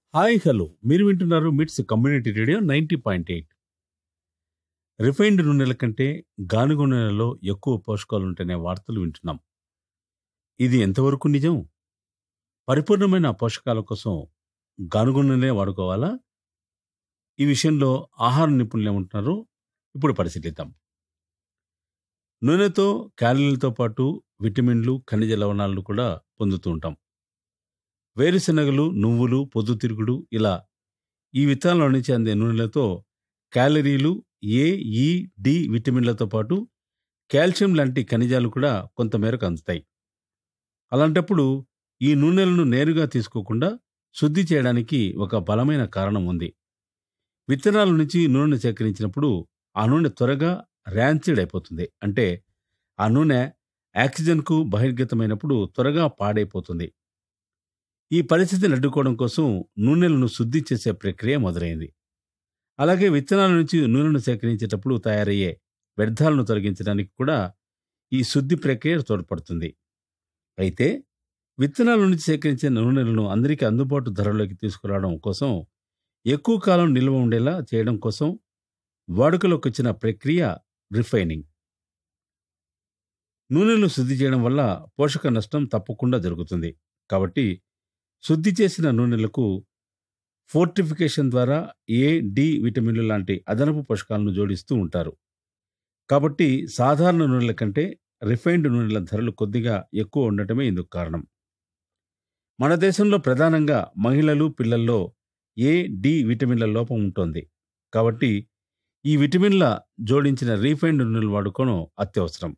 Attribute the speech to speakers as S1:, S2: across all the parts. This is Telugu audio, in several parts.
S1: హాయ్ హలో మీరు వింటున్నారు MITS community radio ninety point eight refined నూనెల కంటే గానుగ నూనెలలో ఎక్కువ పోషకాలు ఉంటేనే వార్తలు వింటున్నాం ఇది ఎంతవరకు నిజం పరిపూర్ణమైన పోషకాల కోసం గానుగ నూనె వాడుకోవాలా ఈ విషయంలో ఆహార నిపుణులు ఏమంటున్నారో ఇప్పుడు పరిశీలిద్దాం నూనెతో క్యాలరీలతో పాటు విటమిన్లు ఖనిజ లవణాలను కూడా పొందుతూ ఉంటాం వేరుశనగలు నువ్వులు పొద్దుతిరుగుడు ఇలా ఈ విత్తనాల నుంచి అందే నూనెలతో క్యాలరీలు ఏ ఈ డి విటమిన్లతో పాటు కాల్షియం లాంటి ఖనిజాలు కూడా కొంతమేరకు అందుతాయి అలాంటప్పుడు ఈ నూనెలను నేరుగా తీసుకోకుండా శుద్ధి చేయడానికి ఒక బలమైన కారణం ఉంది విత్తనాల నుంచి నూనెను సేకరించినప్పుడు ఆ నూనె త్వరగా ర్యాన్సిడ్ అయిపోతుంది అంటే ఆ నూనె ఆక్సిజన్కు బహిర్గతమైనప్పుడు త్వరగా పాడైపోతుంది ఈ పరిస్థితిని అడ్డుకోవడం కోసం నూనెలను శుద్ధి చేసే ప్రక్రియ మొదలైంది అలాగే విత్తనాల నుంచి నూనెను సేకరించేటప్పుడు తయారయ్యే వ్యర్థాలను తొలగించడానికి కూడా ఈ శుద్ధి ప్రక్రియ తోడ్పడుతుంది అయితే విత్తనాల నుంచి సేకరించిన నూనెలను అందరికీ అందుబాటు ధరలోకి తీసుకురావడం కోసం ఎక్కువ కాలం నిల్వ ఉండేలా చేయడం కోసం వాడుకలోకి వచ్చిన ప్రక్రియ రిఫైనింగ్ నూనెలు శుద్ధి చేయడం వల్ల పోషక నష్టం తప్పకుండా జరుగుతుంది కాబట్టి శుద్ధి చేసిన నూనెలకు ఫోర్టిఫికేషన్ ద్వారా ఏ డి విటమిన్లు లాంటి అదనపు పోషకాలను జోడిస్తూ ఉంటారు కాబట్టి సాధారణ నూనెల కంటే రిఫైన్డ్ నూనెల ధరలు కొద్దిగా ఎక్కువ ఉండటమే ఇందుకు కారణం మన దేశంలో ప్రధానంగా మహిళలు పిల్లల్లో ఏ డి విటమిన్ల లోపం ఉంటుంది కాబట్టి ఈ విటమిన్ల జోడించిన రీఫైన్డ్ నూనెలు వాడుకోవడం అత్యవసరం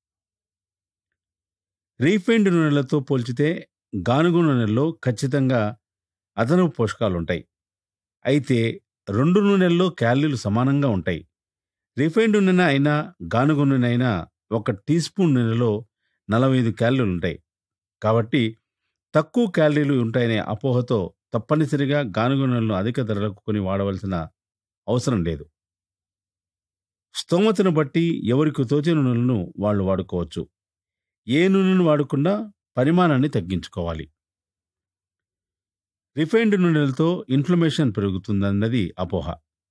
S1: రీఫైన్డ్ నూనెలతో పోల్చితే గానుగ నూనెల్లో ఖచ్చితంగా అదనపు పోషకాలు ఉంటాయి అయితే రెండు నూనెల్లో క్యాలరీలు సమానంగా ఉంటాయి రిఫైన్డ్ నూనె అయినా గానుగ నూనె అయినా ఒక టీ స్పూన్ నూనెలో నలభై ఐదు క్యాలరీలు ఉంటాయి కాబట్టి తక్కువ క్యాలరీలు ఉంటాయనే అపోహతో తప్పనిసరిగా గానుగ నూనెలను అధిక ధరలకు కొని వాడవలసిన అవసరం లేదు స్తోమతను బట్టి ఎవరికి తోచిన నూనెలను వాళ్ళు వాడుకోవచ్చు ఏ నూనెను వాడకుండా పరిమాణాన్ని తగ్గించుకోవాలి రిఫైన్డ్ నూనెలతో ఇన్ఫ్లమేషన్ పెరుగుతుందన్నది అపోహ